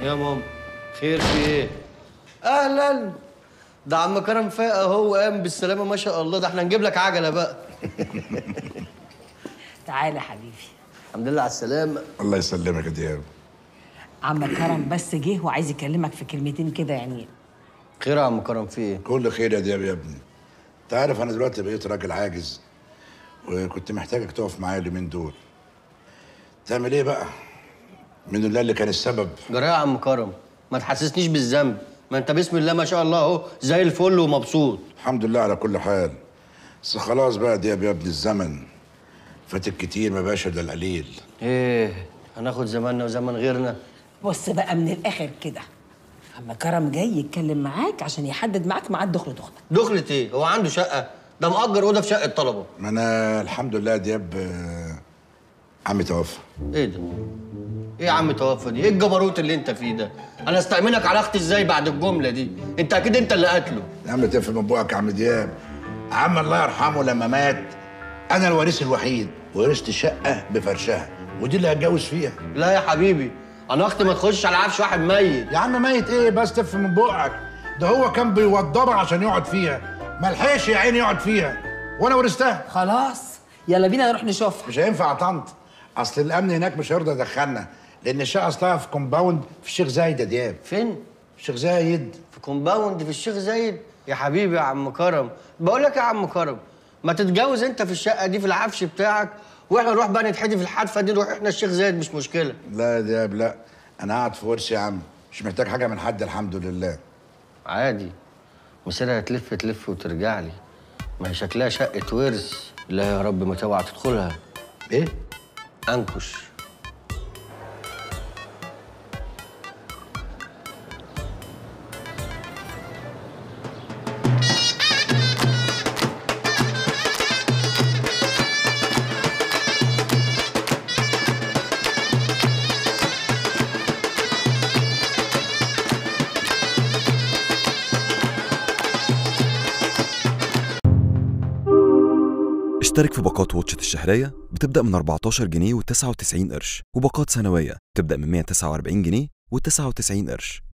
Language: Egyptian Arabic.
يا ماما خير في ايه؟ اهلا ده عم كرم فاق اهو قام بالسلامه ما شاء الله ده احنا نجيب لك عجله بقى تعالى حبيبي الحمد لله على السلامه الله يسلمك يا دياب عم كرم بس جه وعايز يكلمك في كلمتين كده يعني خير يا عم كرم في ايه؟ كل خير يا دياب يا ابني انت عارف انا دلوقتي بقيت راجل عاجز وكنت محتاجك تقف معايا اليومين دول تعمل ايه بقى من الله اللي كان السبب جرى يا عم كرم ما تحسسنيش بالذنب ما انت بسم الله ما شاء الله اهو زي الفل ومبسوط الحمد لله على كل حال بس خلاص بقى دياب يا ابني الزمن فات الكتير ما بقاش الا القليل ايه هناخد زماننا وزمن غيرنا بص بقى من الاخر كده عم كرم جاي يتكلم معاك عشان يحدد معاك ميعاد دخلة اختك دخلة ايه؟ هو عنده شقه ده مأجر اوضه في شقه طلبه ما انا الحمد لله يا دياب آه، عمي توفى ايه ده؟ ايه يا عم توفى دي؟ ايه الجبروت اللي انت فيه ده؟ انا استأمنك على اختي ازاي بعد الجمله دي؟ انت اكيد انت اللي قاتله يا عم تفهم من بقك يا عم دياب عم الله يرحمه لما مات انا الوريث الوحيد ورثت الشقه بفرشها ودي اللي هتجوز فيها لا يا حبيبي انا اختي ما تخش على عفش واحد ميت يا عم ميت ايه بس تفهم من بقك ده هو كان بيوضبها عشان يقعد فيها ما لحقش يا عيني يقعد فيها وانا ورثتها خلاص يلا بينا نروح نشوفها مش هينفع يا طنط اصل الامن هناك مش هيرضى يدخلنا لان الشقه اصلها في كومباوند في الشيخ زايد يا دياب فين؟ في الشيخ زايد في كومباوند في الشيخ زايد يا حبيبي يا عم كرم بقول لك يا عم كرم ما تتجوز انت في الشقه دي في العفش بتاعك واحنا نروح بقى نتحدي في الحدفه دي نروح احنا الشيخ زايد مش مشكله لا يا دياب لا انا قاعد في ورث يا عم مش محتاج حاجه من حد الحمد لله عادي مسيرها تلف تلف وترجع لي ما هي شكلها شقه ورث لا يا رب ما توعى تدخلها ايه انكش اشترك في باقات واتشت الشهرية بتبدأ من 14 جنيه و99 قرش وباقات سنوية بتبدأ من 149 جنيه و99 قرش